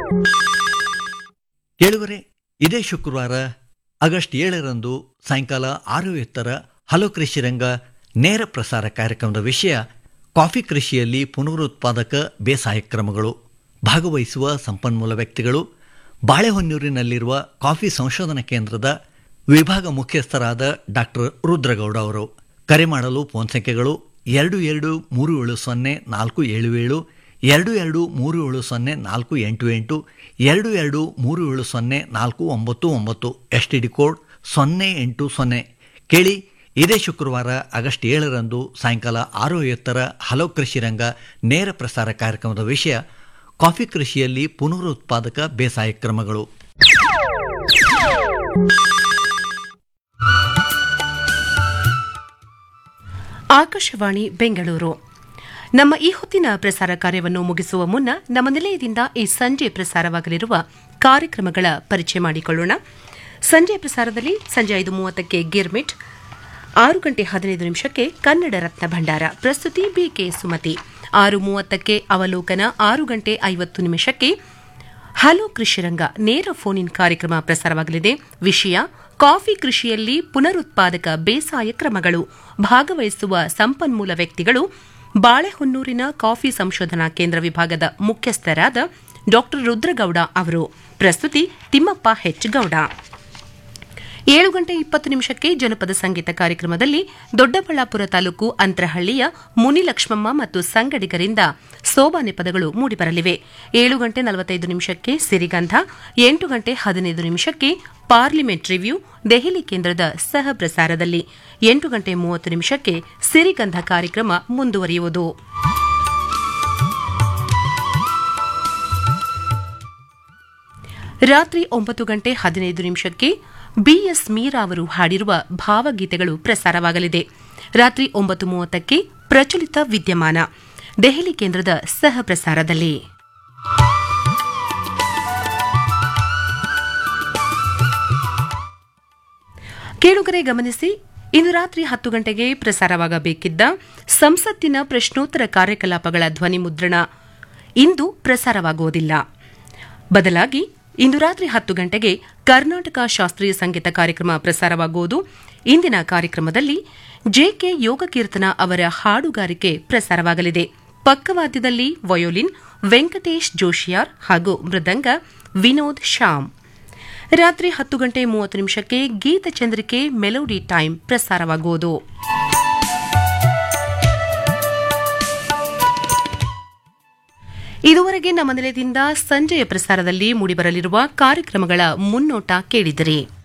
ಕೇಳುವರೆ ಇದೇ ಶುಕ್ರವಾರ ಆಗಸ್ಟ್ ಏಳರಂದು ಸಾಯಂಕಾಲ ಆರು ಎತ್ತರ ಹಲೋ ಕೃಷಿ ರಂಗ ನೇರ ಪ್ರಸಾರ ಕಾರ್ಯಕ್ರಮದ ವಿಷಯ ಕಾಫಿ ಕೃಷಿಯಲ್ಲಿ ಪುನರುತ್ಪಾದಕ ಬೇಸಾಯ ಕ್ರಮಗಳು ಭಾಗವಹಿಸುವ ಸಂಪನ್ಮೂಲ ವ್ಯಕ್ತಿಗಳು ಬಾಳೆಹೊನ್ನೂರಿನಲ್ಲಿರುವ ಕಾಫಿ ಸಂಶೋಧನಾ ಕೇಂದ್ರದ ವಿಭಾಗ ಮುಖ್ಯಸ್ಥರಾದ ಡಾಕ್ಟರ್ ರುದ್ರಗೌಡ ಅವರು ಕರೆ ಮಾಡಲು ಫೋನ್ ಸಂಖ್ಯೆಗಳು ಎರಡು ಎರಡು ಮೂರು ಏಳು ಸೊನ್ನೆ ನಾಲ್ಕು ಏಳು ಏಳು ಎರಡು ಎರಡು ಮೂರು ಏಳು ಸೊನ್ನೆ ನಾಲ್ಕು ಎಂಟು ಎಂಟು ಎರಡು ಎರಡು ಮೂರು ಏಳು ಸೊನ್ನೆ ನಾಲ್ಕು ಒಂಬತ್ತು ಒಂಬತ್ತು ಎಸ್ ಟಿ ಡಿ ಕೋಡ್ ಸೊನ್ನೆ ಎಂಟು ಸೊನ್ನೆ ಕೇಳಿ ಇದೇ ಶುಕ್ರವಾರ ಆಗಸ್ಟ್ ಏಳರಂದು ಸಾಯಂಕಾಲ ಆರು ಐವತ್ತರ ಹಲೋ ಕೃಷಿ ರಂಗ ನೇರ ಪ್ರಸಾರ ಕಾರ್ಯಕ್ರಮದ ವಿಷಯ ಕಾಫಿ ಕೃಷಿಯಲ್ಲಿ ಪುನರುತ್ಪಾದಕ ಬೇಸಾಯ ಕ್ರಮಗಳು ಆಕಾಶವಾಣಿ ಬೆಂಗಳೂರು ನಮ್ಮ ಈ ಹೊತ್ತಿನ ಪ್ರಸಾರ ಕಾರ್ಯವನ್ನು ಮುಗಿಸುವ ಮುನ್ನ ನಮ್ಮ ನಿಲಯದಿಂದ ಈ ಸಂಜೆ ಪ್ರಸಾರವಾಗಲಿರುವ ಕಾರ್ಯಕ್ರಮಗಳ ಪರಿಚಯ ಮಾಡಿಕೊಳ್ಳೋಣ ಸಂಜೆ ಪ್ರಸಾರದಲ್ಲಿ ಸಂಜೆ ಐದು ಮೂವತ್ತಕ್ಕೆ ಗಿರ್ಮಿಟ್ ಆರು ಗಂಟೆ ಹದಿನೈದು ನಿಮಿಷಕ್ಕೆ ಕನ್ನಡ ರತ್ನ ಭಂಡಾರ ಪ್ರಸ್ತುತಿ ಬಿಕೆ ಸುಮತಿ ಆರು ಮೂವತ್ತಕ್ಕೆ ಅವಲೋಕನ ಆರು ಗಂಟೆ ಐವತ್ತು ನಿಮಿಷಕ್ಕೆ ಹಲೋ ಕೃಷಿರಂಗ ನೇರ ಫೋನ್ ಇನ್ ಕಾರ್ಯಕ್ರಮ ಪ್ರಸಾರವಾಗಲಿದೆ ವಿಷಯ ಕಾಫಿ ಕೃಷಿಯಲ್ಲಿ ಪುನರುತ್ಪಾದಕ ಬೇಸಾಯ ಕ್ರಮಗಳು ಭಾಗವಹಿಸುವ ಸಂಪನ್ಮೂಲ ವ್ಯಕ್ತಿಗಳು ಬಾಳೆಹೊನ್ನೂರಿನ ಕಾಫಿ ಸಂಶೋಧನಾ ಕೇಂದ್ರ ವಿಭಾಗದ ಮುಖ್ಯಸ್ಥರಾದ ಡಾ ರುದ್ರಗೌಡ ಅವರು ಪ್ರಸ್ತುತಿ ತಿಮ್ಮಪ್ಪ ಹೆಚ್ ಗೌಡ ಏಳು ಗಂಟೆ ಇಪ್ಪತ್ತು ನಿಮಿಷಕ್ಕೆ ಜನಪದ ಸಂಗೀತ ಕಾರ್ಯಕ್ರಮದಲ್ಲಿ ದೊಡ್ಡಬಳ್ಳಾಪುರ ತಾಲೂಕು ಅಂತರಹಳ್ಳಿಯ ಮುನಿಲಕ್ಷ್ಮಮ್ಮ ಮತ್ತು ಸಂಗಡಿಗರಿಂದ ಸೋಬಾನೆ ಪದಗಳು ಮೂಡಿಬರಲಿವೆ ಏಳು ಗಂಟೆ ನಲವತ್ತೈದು ನಿಮಿಷಕ್ಕೆ ಸಿರಿಗಂಧ ಎಂಟು ಗಂಟೆ ಹದಿನೈದು ನಿಮಿಷಕ್ಕೆ ಪಾರ್ಲಿಮೆಂಟ್ ರಿವ್ಯೂ ದೆಹಲಿ ಕೇಂದ್ರದ ಸಹ ಪ್ರಸಾರದಲ್ಲಿ ಎಂಟು ಗಂಟೆ ಮೂವತ್ತು ನಿಮಿಷಕ್ಕೆ ಸಿರಿಗಂಧ ಕಾರ್ಯಕ್ರಮ ಮುಂದುವರಿಯುವುದು ರಾತ್ರಿ ಒಂಬತ್ತು ಗಂಟೆ ಹದಿನೈದು ನಿಮಿಷಕ್ಕೆ ಬಿಎಸ್ ಮೀರಾ ಅವರು ಹಾಡಿರುವ ಭಾವಗೀತೆಗಳು ಪ್ರಸಾರವಾಗಲಿದೆ ರಾತ್ರಿ ಒಂಬತ್ತು ಮೂವತ್ತಕ್ಕೆ ಪ್ರಚಲಿತ ವಿದ್ಯಮಾನ ದೆಹಲಿ ಕೇಂದ್ರದ ಸಹ ಪ್ರಸಾರದಲ್ಲಿ ಕೇಳುಗರೆ ಗಮನಿಸಿ ಇಂದು ರಾತ್ರಿ ಹತ್ತು ಗಂಟೆಗೆ ಪ್ರಸಾರವಾಗಬೇಕಿದ್ದ ಸಂಸತ್ತಿನ ಪ್ರಶ್ನೋತ್ತರ ಕಾರ್ಯಕಲಾಪಗಳ ಧ್ವನಿ ಮುದ್ರಣ ಇಂದು ಪ್ರಸಾರವಾಗುವುದಿಲ್ಲ ಬದಲಾಗಿ ಇಂದು ರಾತ್ರಿ ಹತ್ತು ಗಂಟೆಗೆ ಕರ್ನಾಟಕ ಶಾಸ್ತ್ರೀಯ ಸಂಗೀತ ಕಾರ್ಯಕ್ರಮ ಪ್ರಸಾರವಾಗುವುದು ಇಂದಿನ ಕಾರ್ಯಕ್ರಮದಲ್ಲಿ ಜೆಕೆ ಯೋಗಕೀರ್ತನ ಅವರ ಹಾಡುಗಾರಿಕೆ ಪ್ರಸಾರವಾಗಲಿದೆ ಪಕ್ಕವಾದ್ಯದಲ್ಲಿ ವಯೋಲಿನ್ ವೆಂಕಟೇಶ್ ಜೋಶಿಯಾರ್ ಹಾಗೂ ಮೃದಂಗ ವಿನೋದ್ ಶ್ಯಾಮ್ ರಾತ್ರಿ ಹತ್ತು ಗಂಟೆ ಮೂವತ್ತು ನಿಮಿಷಕ್ಕೆ ಗೀತಚಂದ್ರಿಕೆ ಮೆಲೋಡಿ ಟೈಮ್ ಪ್ರಸಾರವಾಗುವುದು ಇದುವರೆಗೆ ನಮ್ಮ ನಿಲಯದಿಂದ ಸಂಜೆಯ ಪ್ರಸಾರದಲ್ಲಿ ಮೂಡಿಬರಲಿರುವ ಕಾರ್ಯಕ್ರಮಗಳ ಮುನ್ನೋಟ ಕೇಳಿದಿರಿ